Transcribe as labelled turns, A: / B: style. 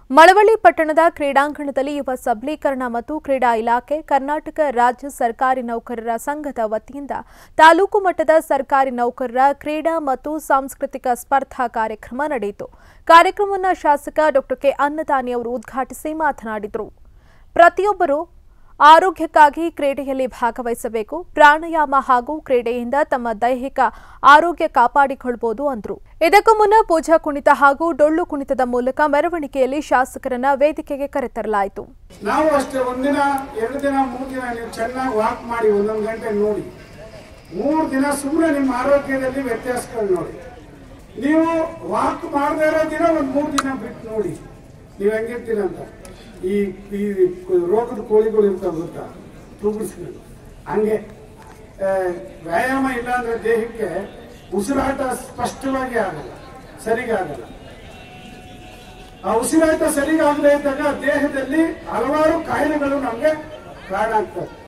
A: ಮಳವಳ್ಳಿ ಪಟ್ಟಣದ ಕ್ರೀಡಾಂಗಣದಲ್ಲಿ ಯುವ ಸಬಲೀಕರಣ ಮತ್ತು ಕ್ರೀಡಾ ಇಲಾಖೆ ಕರ್ನಾಟಕ ರಾಜ್ಯ ಸರ್ಕಾರಿ ನೌಕರರ ಸಂಘದ ವತಿಯಿಂದ ತಾಲೂಕು ಮಟ್ಟದ ಸರ್ಕಾರಿ ನೌಕರರ ಕ್ರೀಡಾ ಮತ್ತು ಸಾಂಸ್ಕೃತಿಕ ಸ್ಪರ್ಧಾ ಕಾರ್ಯಕ್ರಮ ನಡೆಯಿತು ಕಾರ್ಯಕ್ರಮವನ್ನು ಶಾಸಕ ಡಾಕ್ಟರ್ ಕೆ ಅನ್ನದಾನಿ ಅವರು ಉದ್ಘಾಟಿಸಿ ಮಾತನಾಡಿದರು ಪ್ರತಿಯೊಬ್ಬರು ಆರೋಗ್ಯಕ್ಕಾಗಿ ಕ್ರೀಡೆಯಲ್ಲಿ ಭಾಗವಹಿಸಬೇಕು ಪ್ರಾಣಾಯಾಮ ಹಾಗೂ ಕ್ರೀಡೆಯಿಂದ ತಮ್ಮ ದೈಹಿಕ ಆರೋಗ್ಯ ಕಾಪಾಡಿಕೊಳ್ಳಬಹುದು ಅಂದರು ಇದಕ್ಕೂ ಮುನ್ನ ಪೂಜಾ ಕುಣಿತ ಹಾಗೂ ಡೊಳ್ಳು ಕುಣಿತದ ಮೂಲಕ ಮೆರವಣಿಗೆಯಲ್ಲಿ ಶಾಸಕರನ್ನ ವೇದಿಕೆಗೆ ಕರೆತರಲಾಯಿತು
B: ನಾವು ಅಷ್ಟೇ ಒಂದಿನ ಎರಡು ದಿನ ಮೂರು ದಿನ ನೀವು ಚೆನ್ನಾಗಿ ವಾಕ್ ಮಾಡಿ ಒಂದೊಂದು ಗಂಟೆ ನೋಡಿ ಮೂರು ದಿನ ಸುಮ್ಮನೆ ನಿಮ್ಮ ಆರೋಗ್ಯದಲ್ಲಿ ವ್ಯತ್ಯಾಸಗಳು ನೋಡಿ ನೀವು ವಾಕ್ ಮಾಡದೇ ಇರೋ ದಿನ ಒಂದು ಮೂರು ದಿನ ಬಿಟ್ಟು ನೋಡಿ ನೀವು ಹೆಂಗಿರ್ತೀರಂತ ಈ ಈ ರೋಗದ ಕೋಳಿಗಳು ಇರ್ತಾವೆ ಗೊತ್ತಾ ತೂಗಿಸ್ಕೊಂಡು ಹಂಗೆ ಆ, ವ್ಯಾಯಾಮ ಇಲ್ಲ ಅಂದ್ರೆ ದೇಹಕ್ಕೆ ಉಸಿರಾಟ ಸ್ಪಷ್ಟವಾಗಿ ಆಗಲ್ಲ ಸರಿಗಾಗಲ್ಲ ಆ ಉಸಿರಾಟ ಸರಿಗಾಗದೇ ಇದ್ದಾಗ ದೇಹದಲ್ಲಿ ಹಲವಾರು ಕಾಯಿಲೆಗಳು ನಮಗೆ ಕಾರಣ ಆಗ್ತವೆ